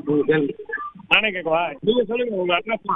நீங்க கேளுங்க நானே கேட்கவா நீங்க சொல்லுங்க உங்க அட்ரஸ்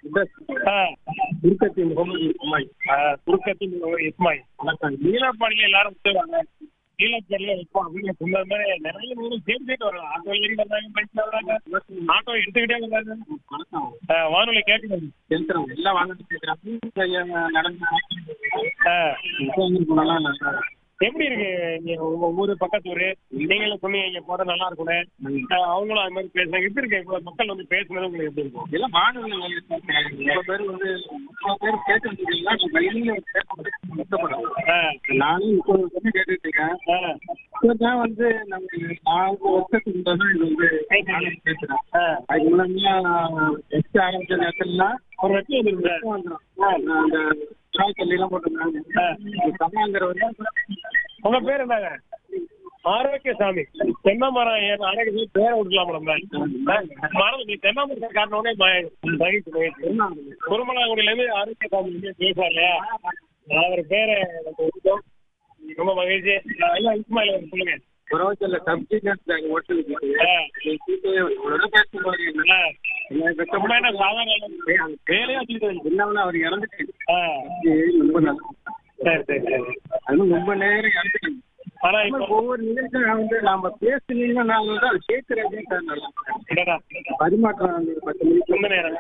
திருப்பதி முகமது இஸ்மாயில் குறுக்கத்தின் இஸ்மாயில் வணக்கம் நீலப்பாடியில எல்லாரும் சொல்லுவாங்க நீலப்பாடியில இப்போ அவங்க சொன்ன மாதிரி நிறைய பேரும் சேர்ந்துட்டு வர்றாங்க ஆட்டோ ஏறி வர்றாங்க பைக்ல வர்றாங்க ஆட்டோ எடுத்துக்கிட்டே வர்றாங்க வணக்கம் ஆ, வானொலி கேட்கணும் பேசுறவங்க எல்லாம் வாங்கிட்டு பேசுறாங்க நடந்து ஆ, போனலாம் நல்லா எப்படி இருக்கு நீ உங்க ஊரு பக்கத்து ஊரு நீங்களும் சொன்னீங்க இங்க போற நல்லா இருக்கும்னு ஆ, அவங்களும் அது மாதிரி பேசுறாங்க எப்படி இருக்கு இப்ப மக்கள் வந்து பேசுனது உங்களுக்கு எப்படி இருக்கும் எல்லாம் வானொலி ரொம்ப பேர் வந்து முப்பது பேர் கேட்டுருக்கீங்களா நான் வெளியில கேட்க கஷ்டப்படுறேன் ஆ, நானும் முப்பது வருஷம் கேட்டுட்டு இருக்கேன் ஆ, இப்பதான் வந்து நம்ம நாலு வருஷத்துக்கு முன்னாடி இது வந்து பேசுறேன் ஆ. அதுக்கு முன்னாடி எக்ஸ்ட் ஆரம்பிச்ச நேரத்துலாம் ஒரு வெற்றி வந்துருங்க வந்துடும் அந்த சாய் கல்லிலாம் போட்டிருந்தாங்க சமாங்கிற வந்து உங்க பேர் என்னங்க ஆரோக்கியசாமி தென்னை மரம் ஏன் ஆரோக்கிய பேரை விட்டுலாம் நம்ம மரம் நீ தென்னை மரத்தை காட்டினோடனே மகிழ்ச்சி மகிழ்ச்சி குருமலாங்குடியில இருந்து ஆரோக்கியசாமி வந்து பேசுவார் இல்லையா அவர் பேரை நம்ம விட்டுட்டோம் ரொம்ப மகிழ்ச்சி ஐயா இஸ்மாயில் அவர் சொல்லுங்க புறவச்சல்ல சப்ஜெக்ட் அங்க ஹோட்டலுக்கு ஆ. உங்களோட பேசும்போது ஆ, ரொம்ப என்ன சாதாரண வேலையா வச்சுக்கிட்டு என்னவனா அவர் இறந்துட்டு ஆ, ரொம்ப நல்லா சரி சரி சரி அதுவும் ரொம்ப நேரம் இறந்துட்டு ஆனா இப்போ ஒவ்வொரு நிகழ்ச்சியும் வந்து நாம பேசுனீங்கன்னா நாங்க வந்து அது கேட்கறதே சார் நல்லா என்னடா பரிமாற்றம் அந்த பத்து மணிக்கு ரொம்ப நேரம்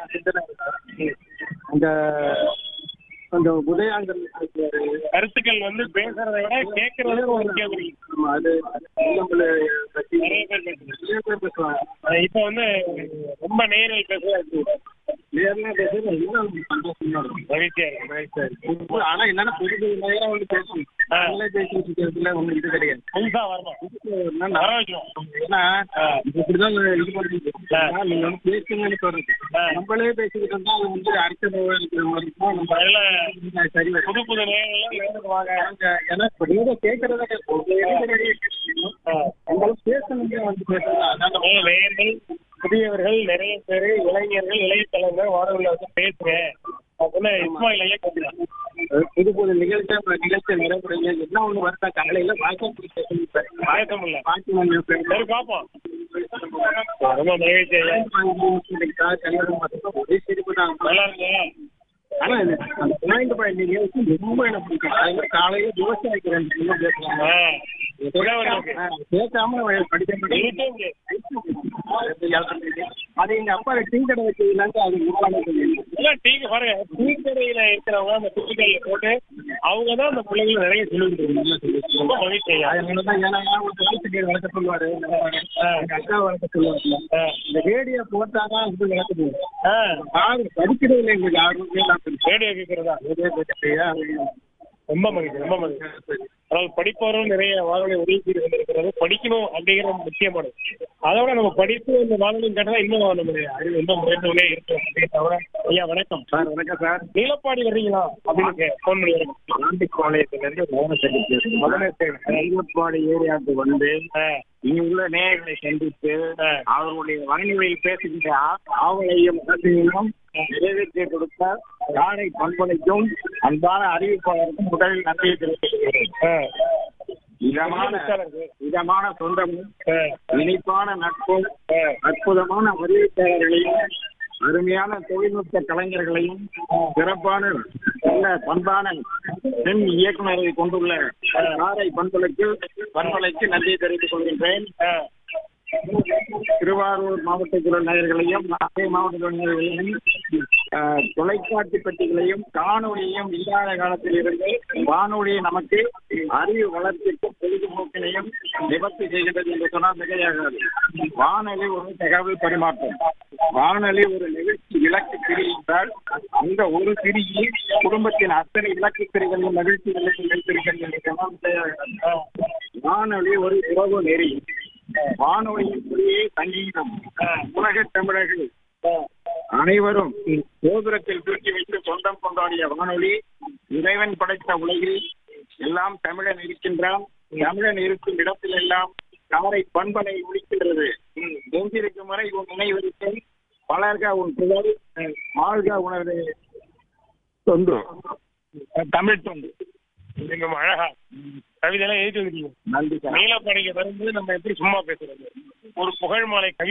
அந்த அந்த உதயாங்கல் கருத்துக்கள் வந்து பேசுறதை விட கேட்கறது ஒரு முக்கியம் அது நம்மள பத்தி நிறைய பேர் பேசுறாங்க நிறைய பேர் பேசுவாங்க ஆனா இப்ப வந்து ரொம்ப நேரில் பேசுறது நேர்ல பேசுறது இன்னும் சந்தோஷமா இருக்கும் மகிழ்ச்சியா இருக்கு மகிழ்ச்சியா இருக்கு ஆனா என்னன்னா புது புது நேரம் வந்து பேசணும் ஆ. நாங்களே பேசிட்டு இருக்கிறதுல ஒண்ணு இது கிடையாது புதுசா வரணும் என்னன்னா, வர வைக்கணும் ஏன்னா ஆ. இப்படிதான் இது பண்ணுறது ஆ. நீங்க வந்து பேசுங்கன்னு சொல்றது ஆ. நம்மளே பேசிக்கிட்டு இருந்தா அது வந்து அடுத்த நோய் இருக்கிற மாதிரி இருக்கும் நம்ம அதனால அது சரி வரும் புது புது நேரங்கள்லாம் நேரத்துக்கு வாங்க நாங்க ஏன்னா இப்ப நீங்க கேட்கறத ஆ. நம்மளும் பேசணுங்க வந்து பேசுறது அதான் நம்ம நிறைய நேயர்கள் புதியவர்கள் நிறைய பேர் இளைஞர்கள் இளைய தலைவர் வானொலியில வந்து பேசுங்க அப்படின்னு இஸ்மாயில் ஐயா கேட்கிறான் புது புது நிகழ்ச்சி நிகழ்ச்சி நிறைவேறீங்க என்ன ஒண்ணு வருதா காலையில வாய்ஸ் ஆயத்தம் இல்ல பாட்டு சரி பாப்போம் ரொம்ப மகிழ்ச்சி ஐயா ஒரே சிரிப்பு தான் நல்லா இருக்கு ஆனா இது அந்த பாயிண்ட் பாயிண்ட் நிகழ்ச்சி ரொம்ப எனக்கு பிடிக்கும் அதே மாதிரி காலையில தோசை வைக்கிறேன் பேசுவாங்க ஆ, உழவர்களுக்கு. கேட்காம படிக்க மாட்டேன் YouTube. அது எங்க அப்பா டீ கடை வச்சதுனாக்க அது முக்கால இல்ல டீக்கு பாருங்க டீ கடையில இருக்கிறவங்க அந்த டீ கடையில போட்டு அவங்க தான் அந்த பிள்ளைங்களை நிறைய சொல்லிட்டு இருக்காங்க ரொம்ப மகிழ்ச்சி ஐயா அதனாலதான் ஏன்னா நான் ஒரு குழந்தைக்கு வளர்க்க சொல்லுவாரு எங்க அக்கா வளர்க்க சொல்லுவாங்க ஆ. இந்த ரேடியோ போட்டாதான் இது வளர்க்க முடியும் ஆ, யாரு படிக்கிறதுல எங்களுக்கு யாருமே இல்லாம இருக்கு. ரேடியோ கேட்கறதா ரேடியோ கேட்கறதையா, ரொம்ப மகிழ்ச்சி ரொம்ப மகிழ்ச்சி அதாவது படிப்பவர்கள் நிறைய வானொலி உதவி செய்து கொண்டிருக்கிறது படிக்கணும் அப்படிங்கிறது முக்கியமானது அதோட நம்ம படிப்பு இந்த வானொலி கேட்டதா இன்னும் நம்மளுடைய அறிவு இன்னும் உயர்ந்தவங்களே இருக்கும் அப்படியே தவிர ஐயா வணக்கம் சார் வணக்கம் சார் நீலப்பாடி வர்றீங்களா அப்படின்னு ஃபோன் பண்ணி வரேன் ஆண்டிப்பாளையத்துல இருந்து மோகன செல்வி முதல்ல ஐயப்பாடி ஏரியாவுக்கு வந்து ஆ, இங்க உள்ள நேயர்களை சந்தித்து ஆ. அவர்களுடைய வாய்மொழியில் பேசுகின்ற ஆ- ஆவலையும் ஆசையையும் நிறைவேற்றி கொடுத்த யானை பண்பலைக்கும் அன்பான அறிவிப்பாளருக்கும் முதலில் நன்றியை தெரிவித்துக்கிறேன் ஆ, இதமான இதமான சொந்தமும் ஆ, இனிப்பான நட்பும் ஆ. அற்புதமான அறிவிப்பாளர்களையும் அருமையான தொழில்நுட்ப கலைஞர்களையும் சிறப்பான நல்ல பண்பான பெண் இயக்குநரை கொண்டுள்ள காரை பண்பலைக்கு பண்பலைக்கு நன்றி தெரிவித்துக் கொள்கின்றேன் ஆ. திருவாரூர் மாவட்டத்தில் உள்ள நேயர்களையும் நாகை மாவட்டத்தில் உள்ள நேயர்களையும் அஹ், தொலைக்காட்சி பெட்டிகளையும் காணொலியையும் இல்லாத காலத்தில் இருந்து வானொலியை நமக்கு அறிவு வளர்ச்சிக்கும் பொழுதுபோக்கினையும் நிவர்த்தி செய்கின்றது என்று சொன்னால் மிகையாகாது வானொலி ஒரு தகவல் பரிமாற்றம் வானொலி ஒரு நிகழ்ச்சி இலக்கு திரி என்றால் அந்த ஒரு திரியில் குடும்பத்தின் அத்தனை இலக்கு திரிகளின் மகிழ்ச்சிகளையும் வைத்திருக்கிறது என்று சொன்னால் மிகையாகாது வானொலி ஒரு உறவு நெறி வானொலியின் மொழியே சங்கீதம் உலக தமிழர்கள் அனைவரும் கோபுரத்தில் தூக்கி வைத்து சொந்தம் கொண்டாடிய வானொலி இறைவன் படைத்த உலகில் எல்லாம் தமிழன் இருக்கின்றான் தமிழன் இருக்கும் இடத்தில் எல்லாம் காரை பண்பனை ஒழிக்கின்றது நெஞ்சிருக்கும் வரை உன் நினைவிருக்கும் வளர்க உன் புகழ் வாழ்க உனது தொண்டு தமிழ் தொண்டு நீங்க அழகா கவிதையெல்லாம் எழுதி வந்துட்டீங்க நன்றி சார் நீலப்பாடிக்கு வரும்போது நம்ம எப்படி சும்மா பேசுறது ஒரு புகழ் மாலை கவி